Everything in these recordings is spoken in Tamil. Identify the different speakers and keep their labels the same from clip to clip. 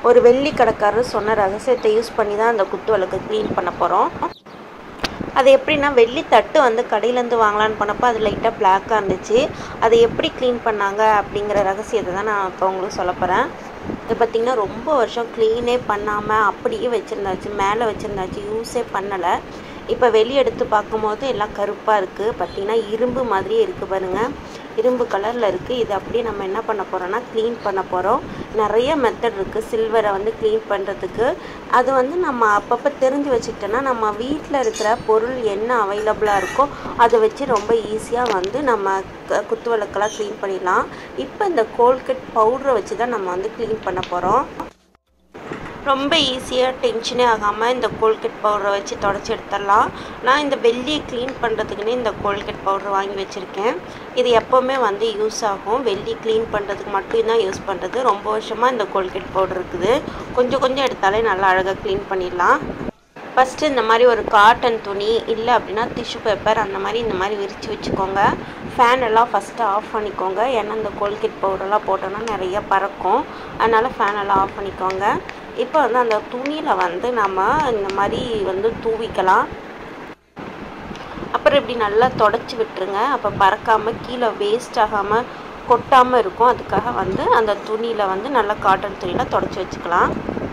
Speaker 1: ஒரு வெள்ளி கடைக்காரர் சொன்ன ரகசியத்தை யூஸ் பண்ணி தான் அந்த குத்து விளக்கு க்ளீன் பண்ண போகிறோம் அது எப்படின்னா வெள்ளி தட்டு வந்து கடையிலேருந்து வாங்கலான்னு பண்ணப்போ அது லைட்டாக பிளாக்காக இருந்துச்சு அதை எப்படி க்ளீன் பண்ணாங்க அப்படிங்கிற ரகசியத்தை தான் நான் இப்போ உங்களுக்கு சொல்ல போகிறேன் இது பார்த்திங்கன்னா ரொம்ப வருஷம் க்ளீனே பண்ணாமல் அப்படியே வச்சுருந்தாச்சு மேலே வச்சுருந்தாச்சு யூஸே பண்ணலை இப்போ வெளியே எடுத்து பார்க்கும்போது எல்லாம் கருப்பாக இருக்குது பார்த்திங்கன்னா இரும்பு மாதிரியே இருக்குது பாருங்கள் இரும்பு கலரில் இருக்குது இது அப்படியே நம்ம என்ன பண்ண போகிறோம்னா க்ளீன் பண்ண போகிறோம் நிறைய மெத்தட் இருக்குது சில்வரை வந்து க்ளீன் பண்ணுறதுக்கு அது வந்து நம்ம அப்பப்போ தெரிஞ்சு வச்சுக்கிட்டோன்னா நம்ம வீட்டில் இருக்கிற பொருள் என்ன அவைலபிளாக இருக்கோ அதை வச்சு ரொம்ப ஈஸியாக வந்து நம்ம க- குத்து விளக்கெல்லாம் க்ளீன் பண்ணிடலாம் இப்போ இந்த கோல்கெட் பவுடரை வச்சு தான் நம்ம வந்து க்ளீன் பண்ண போகிறோம் ரொம்ப ஈஸியாக டென்ஷனே ஆகாமல் இந்த கோல்கெட் பவுடரை வச்சு தொடச்சி எடுத்துடலாம் நான் இந்த வெள்ளியை க்ளீன் பண்ணுறதுக்குன்னே இந்த கோல்கெட் பவுடர் வாங்கி வச்சுருக்கேன் இது எப்போவுமே வந்து யூஸ் ஆகும் வெள்ளி க்ளீன் பண்ணுறதுக்கு மட்டும்தான் யூஸ் பண்ணுறது ரொம்ப வருஷமாக இந்த கோல்கெட் பவுடர் இருக்குது கொஞ்சம் கொஞ்சம் எடுத்தாலே நல்லா அழகாக க்ளீன் பண்ணிடலாம் ஃபஸ்ட்டு இந்த மாதிரி ஒரு காட்டன் துணி இல்லை அப்படின்னா டிஷ்யூ பேப்பர் அந்த மாதிரி இந்த மாதிரி விரித்து வச்சுக்கோங்க ஃபேன் எல்லாம் ஃபஸ்ட்டு ஆஃப் பண்ணிக்கோங்க ஏன்னா இந்த கோல்கெட் பவுடர்லாம் போட்டோன்னா நிறைய பறக்கும் அதனால் ஃபேன் எல்லாம் ஆஃப் பண்ணிக்கோங்க இப்போ வந்து அந்த துணியில் வந்து நம்ம இந்த மாதிரி வந்து தூவிக்கலாம் அப்புறம் இப்படி நல்லா தொடச்சி விட்டுருங்க அப்போ பறக்காமல் கீழே வேஸ்ட் ஆகாமல் கொட்டாமல் இருக்கும் அதுக்காக வந்து அந்த துணியில் வந்து நல்லா காட்டன் துணியில் தொடச்சி வச்சுக்கலாம்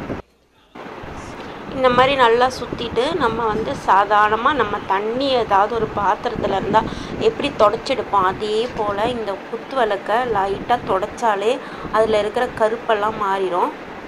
Speaker 1: இந்த மாதிரி நல்லா சுற்றிட்டு நம்ம வந்து சாதாரணமாக நம்ம தண்ணி ஏதாவது ஒரு பாத்திரத்தில் இருந்தால் எப்படி தொடச்செடுப்போம் அதே போல் இந்த குத்து விளக்க லைட்டாக தொடச்சாலே அதில் இருக்கிற கருப்பெல்லாம் மாறிடும்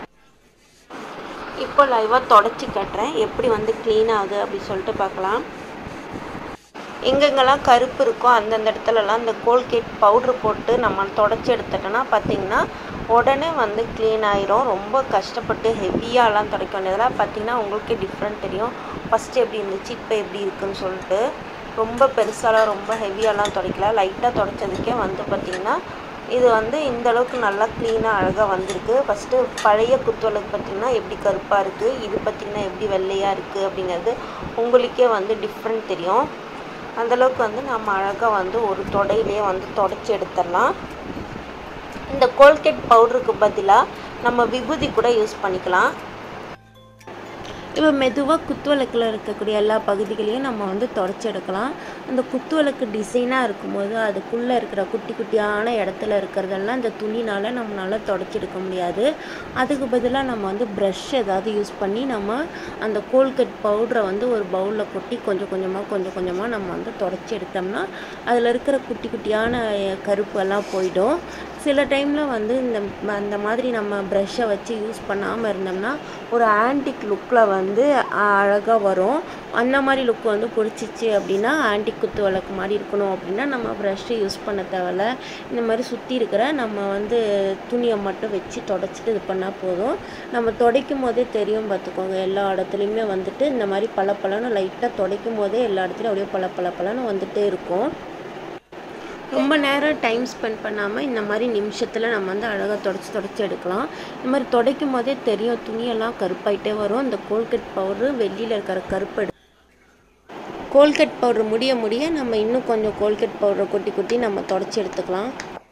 Speaker 1: இப்போ லைவாக தொடச்சி கட்டுறேன் எப்படி வந்து க்ளீன் ஆகுது அப்படி சொல்லிட்டு பார்க்கலாம் எங்கெங்கெல்லாம் கருப்பு இருக்கோ அந்தந்த இடத்துலலாம் இந்த கோல்கேட் பவுட்ரு போட்டு நம்ம தொடச்சி எடுத்துட்டோன்னா பார்த்தீங்கன்னா உடனே வந்து க்ளீன் ஆயிரும் ரொம்ப கஷ்டப்பட்டு ஹெவியாலாம் துடைக்க வேண்டியதெல்லாம் பார்த்தீங்கன்னா உங்களுக்கே டிஃப்ரெண்ட் தெரியும் ஃபஸ்ட்டு எப்படி இருந்துச்சு இப்போ எப்படி இருக்குன்னு சொல்லிட்டு ரொம்ப பெருசாலாம் ரொம்ப ஹெவியாலாம் துடைக்கல லைட்டாக துடைச்சதுக்கே வந்து பார்த்திங்கன்னா இது வந்து இந்த அளவுக்கு நல்லா க்ளீனாக அழகாக வந்திருக்கு ஃபஸ்ட்டு பழைய குத்துவலுக்கு பார்த்திங்கன்னா எப்படி கருப்பாக இருக்குது இது பார்த்திங்கன்னா எப்படி வெள்ளையாக இருக்குது அப்படிங்கிறது உங்களுக்கே வந்து டிஃப்ரெண்ட் தெரியும் அந்தளவுக்கு வந்து நம்ம அழகாக வந்து ஒரு தொடையிலே வந்து தொடச்சி எடுத்துடலாம் இந்த கோல்கேட் பவுடருக்கு பதிலாக நம்ம விபூதி கூட யூஸ் பண்ணிக்கலாம் இப்போ மெதுவாக குத்துவிளக்கில் இருக்கக்கூடிய எல்லா பகுதிகளையும் நம்ம வந்து தொடச்சி எடுக்கலாம் அந்த குத்துவிளக்கு டிசைனாக இருக்கும்போது அதுக்குள்ளே இருக்கிற குட்டி குட்டியான இடத்துல இருக்கிறதெல்லாம் இந்த துணினால் நம்மளால் தொடச்சி எடுக்க முடியாது அதுக்கு பதிலாக நம்ம வந்து ப்ரஷ் ஏதாவது யூஸ் பண்ணி நம்ம அந்த கோல்கட் பவுடரை வந்து ஒரு பவுலில் கொட்டி கொஞ்சம் கொஞ்சமாக கொஞ்சம் கொஞ்சமாக நம்ம வந்து தொடச்சி எடுத்தோம்னா அதில் இருக்கிற குட்டி குட்டியான அஹ், கருப்பு எல்லாம் போயிடும் சில டைமில் வந்து இந்த ம- அந்த மாதிரி நம்ம ப்ரஷ்ஷை வச்சு யூஸ் பண்ணாமல் இருந்தோம்னா ஒரு ஆன்டிக் லுக்கில் வந்து அழகாக வரும் அந்த மாதிரி லுக் வந்து பிடிச்சிச்சு அப்படின்னா ஆன்டிக் குத்து விளக்கு மாதிரி இருக்கணும் அப்படின்னா நம்ம ப்ரஷ்ஷை யூஸ் பண்ண தேவையில்ல இந்த மாதிரி சுற்றி இருக்கிற நம்ம வந்து துணியை மட்டும் வச்சு தொடச்சிட்டு இது பண்ணால் போதும் நம்ம துடைக்கும் போதே தெரியும் பார்த்துக்கோங்க எல்லா இடத்துலையுமே வந்துட்டு இந்த மாதிரி பளபளன்னு லைட்டாக துடைக்கும் போதே எல்லா இடத்துலையும் அப்படியே பள பள பளன்னு வந்துட்டே இருக்கும் ரொம்ப நேரம் டைம் ஸ்பெண்ட் பண்ணாமல் இந்த மாதிரி நிமிஷத்தில் நம்ம வந்து அழகாக தொடச்சி தொடச்சி எடுக்கலாம் இந்த மாதிரி துடைக்கும் போதே தெரியும் துணியெல்லாம் கருப்பாயிட்டே வரும் இந்த கோல்கட் பவுடரு வெளியில் இருக்கிற கருப்பு எடு கோல்கட் பவுடர் முடிய முடிய நம்ம இன்னும் கொஞ்சம் கோல்கட் பவுடரை கொட்டி கொட்டி நம்ம தொடச்சி எடுத்துக்கலாம்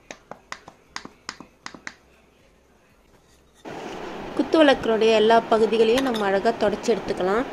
Speaker 1: குத்து விளக்கனுடைய எல்லா பகுதிகளையும் நம்ம அழகாக தொடச்சி எடுத்துக்கலாம்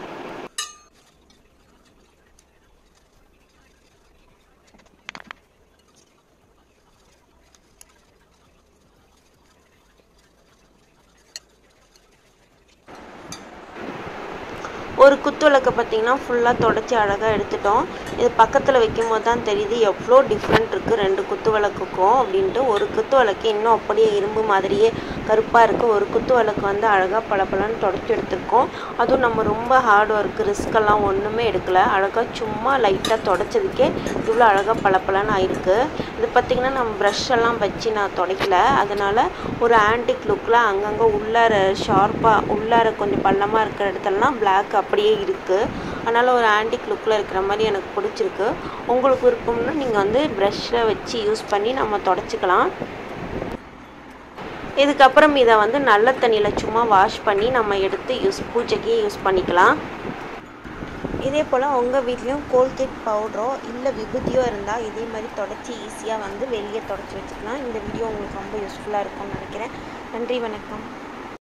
Speaker 1: ஒரு குத்து விளக்கை பார்த்தீங்கன்னா ஃபுல்லாக தொடச்சி அழகாக எடுத்துட்டோம் இது பக்கத்தில் வைக்கும் போது தான் தெரியுது எவ்வளோ டிஃப்ரெண்ட் இருக்குது ரெண்டு குத்து விளக்குக்கும் அப்படின்ட்டு ஒரு குத்து விளக்கு இன்னும் அப்படியே இரும்பு மாதிரியே கருப்பாக இருக்குது ஒரு குத்து விளக்கு வந்து அழகாக பளபளன்னு தொடச்சி எடுத்திருக்கோம் அதுவும் நம்ம ரொம்ப ஹார்ட் ஒர்க்கு ரிஸ்கெல்லாம் ஒன்றுமே எடுக்கல அழகாக சும்மா லைட்டாக தொடச்சதுக்கே இவ்வளோ அழகாக பளபளன்னு ஆயிருக்கு இது பார்த்திங்கன்னா நம்ம ப்ரஷ் எல்லாம் வச்சு நான் துடைக்கல அதனால் ஒரு ஆன்டிக் லுக்கில் அங்கங்கே உள்ளார ஷார்ப்பாக உள்ளார கொஞ்சம் பள்ளமாக இருக்கிற இடத்துலலாம் பிளாக் அப்படியே இருக்குது அதனால் ஒரு ஆன்டிக் லுக்கில் இருக்கிற மாதிரி எனக்கு பிடிச்சிருக்கு உங்களுக்கு விருப்பம்னா நீங்கள் வந்து ப்ரஷ்ஷை வச்சு யூஸ் பண்ணி நம்ம தொடச்சிக்கலாம் இதுக்கப்புறம் இதை வந்து நல்ல தண்ணியில் சும்மா வாஷ் பண்ணி நம்ம எடுத்து யூஸ் பூஜைக்கு யூஸ் பண்ணிக்கலாம் இதே போல் உங்கள் வீட்லேயும் கோல்கேட் பவுடரோ இல்லை விபூதியோ இருந்தால் இதே மாதிரி தொடச்சி ஈஸியாக வந்து வெளியே தொடச்சி வச்சுக்கலாம் இந்த வீடியோ உங்களுக்கு ரொம்ப யூஸ்ஃபுல்லாக இருக்கும்னு நினைக்கிறேன் நன்றி வணக்கம்